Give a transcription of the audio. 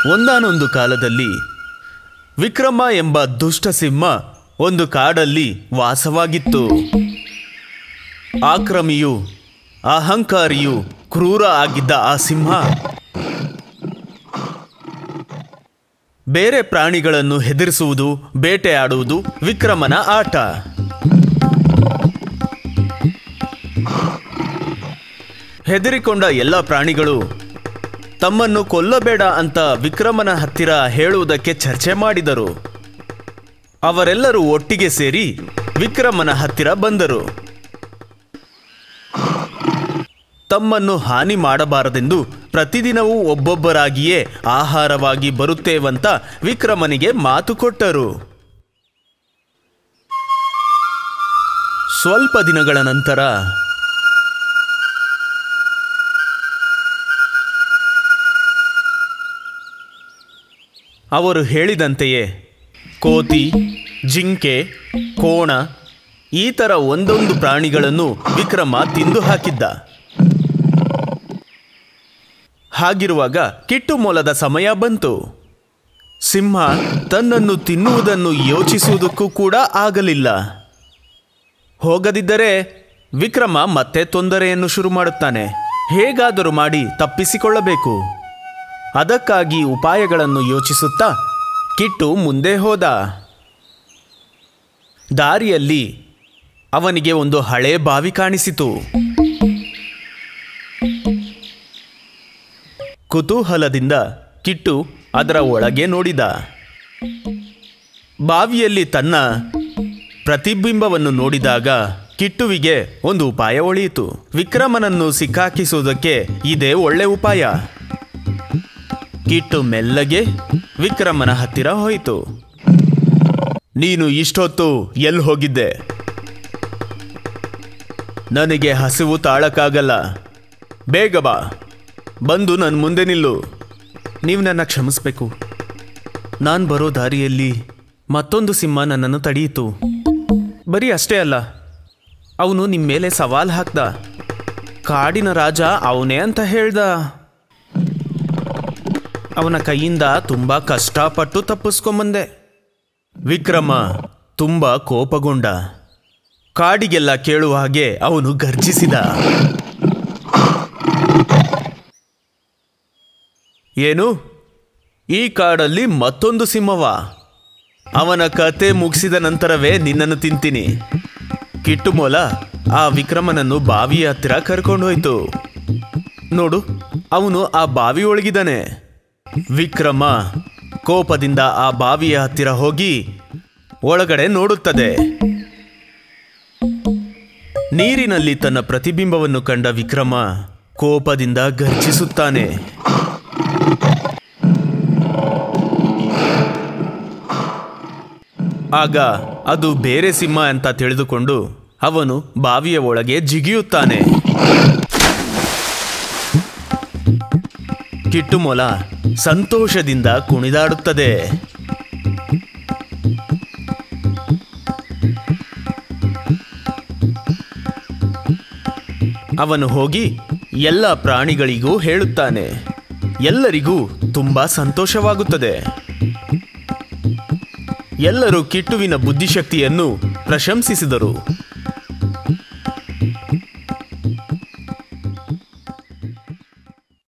ಒಂದಾನೊಂದು ಕಾಲದಲ್ಲಿ ವಿಕ್ರಮ ಎಂಬ ದುಷ್ಟ ಸಿಂಹ ಒಂದು ಕಾಡಲ್ಲಿ ವಾಸವಾಗಿತ್ತು ಆಕ್ರಮಿಯು ಅಹಂಕಾರಿಯು ಕ್ರೂರ ಆಗಿದ್ದ ಆ ಸಿಂಹ ಬೇರೆ ಪ್ರಾಣಿಗಳನ್ನು ಹೆದರಿಸುವುದು ಬೇಟೆಯಾಡುವುದು ವಿಕ್ರಮನ ಆಟ ಹೆದರಿಕೊಂಡ ಎಲ್ಲ ಪ್ರಾಣಿಗಳು ತಮ್ಮನ್ನು ಕೊಲ್ಲಬೇಡ ಅಂತ ವಿಕ್ರಮನ ಹತ್ತಿರ ಹೇಳುವುದಕ್ಕೆ ಚರ್ಚೆ ಮಾಡಿದರು ಅವರೆಲ್ಲರೂ ಒಟ್ಟಿಗೆ ಸೇರಿ ವಿಕ್ರಮನ ಹತ್ತಿರ ಬಂದರು ತಮ್ಮನ್ನು ಹಾನಿ ಮಾಡಬಾರದೆಂದು ಪ್ರತಿದಿನವೂ ಒಬ್ಬೊಬ್ಬರಾಗಿಯೇ ಆಹಾರವಾಗಿ ಬರುತ್ತೇವಂತ ವಿಕ್ರಮನಿಗೆ ಮಾತು ಕೊಟ್ಟರು ಸ್ವಲ್ಪ ದಿನಗಳ ನಂತರ ಅವರು ಹೇಳಿದಂತೆಯೇ ಕೋತಿ ಜಿಂಕೆ ಕೋಣ ಈ ಥರ ಒಂದೊಂದು ಪ್ರಾಣಿಗಳನ್ನು ವಿಕ್ರಮ ತಿಂದು ಹಾಕಿದ್ದ ಹಾಗಿರುವಾಗ ಕಿಟ್ಟು ಮೊಲದ ಸಮಯ ಬಂತು ಸಿಂಹ ತನ್ನನ್ನು ತಿನ್ನುವುದನ್ನು ಯೋಚಿಸುವುದಕ್ಕೂ ಕೂಡ ಆಗಲಿಲ್ಲ ಹೋಗದಿದ್ದರೆ ವಿಕ್ರಮ ಮತ್ತೆ ತೊಂದರೆಯನ್ನು ಶುರು ಮಾಡುತ್ತಾನೆ ಹೇಗಾದರೂ ಮಾಡಿ ತಪ್ಪಿಸಿಕೊಳ್ಳಬೇಕು ಅದಕ್ಕಾಗಿ ಉಪಾಯಗಳನ್ನು ಯೋಚಿಸುತ್ತಾ ಕಿಟ್ಟು ಮುಂದೆ ಹೋದ ದಾರಿಯಲ್ಲಿ ಅವನಿಗೆ ಒಂದು ಹಳೆ ಬಾವಿ ಕಾಣಿಸಿತು ಕುತೂಹಲದಿಂದ ಕಿಟ್ಟು ಅದರ ಒಳಗೆ ನೋಡಿದ ಬಾವಿಯಲ್ಲಿ ತನ್ನ ಪ್ರತಿಬಿಂಬವನ್ನು ನೋಡಿದಾಗ ಕಿಟ್ಟುವಿಗೆ ಒಂದು ಉಪಾಯ ಒಳಿಯಿತು ವಿಕ್ರಮನನ್ನು ಸಿಕ್ಕಾಕಿಸುವುದಕ್ಕೆ ಇದೇ ಒಳ್ಳೆ ಉಪಾಯ ಕಿಟ್ಟು ಮೆಲ್ಲಗೆ ವಿಕ್ರಮನ ಹತ್ತಿರ ಹೋಯಿತು ನೀನು ಇಷ್ಟೊತ್ತು ಎಲ್ಲಿ ಹೋಗಿದ್ದೆ ನನಗೆ ಹಸಿವು ತಾಳಕ್ಕಾಗಲ್ಲ ಬೇಗ ಬಾ ಬಂದು ನನ್ನ ಮುಂದೆ ನಿಲ್ಲು ನೀವು ನನ್ನ ಕ್ಷಮಿಸ್ಬೇಕು ನಾನು ಬರೋ ದಾರಿಯಲ್ಲಿ ಮತ್ತೊಂದು ಸಿಂಹ ನನ್ನನ್ನು ತಡೆಯಿತು ಬರೀ ಅಷ್ಟೇ ಅಲ್ಲ ಅವನು ನಿಮ್ಮ ಮೇಲೆ ಸವಾಲ್ ಹಾಕ್ದ ಕಾಡಿನ ರಾಜ ಅವನೇ ಅಂತ ಹೇಳ್ದ ಅವನ ಕೈಯಿಂದ ತುಂಬ ಕಷ್ಟಪಟ್ಟು ತಪ್ಪಿಸ್ಕೊಂಬಂದೆ ವಿಕ್ರಮ ತುಂಬ ಕೋಪಗೊಂಡ ಕಾಡಿಗೆಲ್ಲ ಕೇಳುವ ಹಾಗೆ ಅವನು ಗರ್ಜಿಸಿದ ಏನು ಈ ಕಾಡಲ್ಲಿ ಮತ್ತೊಂದು ಸಿಂಹವ ಅವನ ಕತೆ ಮುಗಿಸಿದ ನಂತರವೇ ನಿನ್ನನ್ನು ತಿಂತೀನಿ ಕಿಟ್ಟುಮೋಲ ಆ ವಿಕ್ರಮನನ್ನು ಬಾವಿಯ ಹತ್ತಿರ ಕರ್ಕೊಂಡು ಹೋಯ್ತು ನೋಡು ಅವನು ಆ ಬಾವಿ ಒಳಗಿದ್ದಾನೆ ವಿಕ್ರಮ ಕೋಪದಿಂದ ಆ ಬಾವಿಯ ಹತ್ತಿರ ಹೋಗಿ ಒಳಗಡೆ ನೋಡುತ್ತದೆ ನೀರಿನಲ್ಲಿ ತನ್ನ ಪ್ರತಿಬಿಂಬವನ್ನು ಕಂಡ ವಿಕ್ರಮ ಕೋಪದಿಂದ ಗರ್ಜಿಸುತ್ತಾನೆ ಆಗ ಅದು ಬೇರೆ ಸಿಂಹ ಅಂತ ತಿಳಿದುಕೊಂಡು ಅವನು ಬಾವಿಯ ಒಳಗೆ ಜಿಗಿಯುತ್ತಾನೆ ಕಿಟ್ಟುಮೊಲ ಸಂತೋಷದಿಂದ ಕುಣಿದಾಡುತ್ತದೆ ಅವನು ಹೋಗಿ ಎಲ್ಲ ಪ್ರಾಣಿಗಳಿಗೂ ಹೇಳುತ್ತಾನೆ ಎಲ್ಲರಿಗೂ ತುಂಬಾ ಸಂತೋಷವಾಗುತ್ತದೆ ಎಲ್ಲರೂ ಕಿಟ್ಟುವಿನ ಬುದ್ಧಿಶಕ್ತಿಯನ್ನು ಪ್ರಶಂಸಿಸಿದರು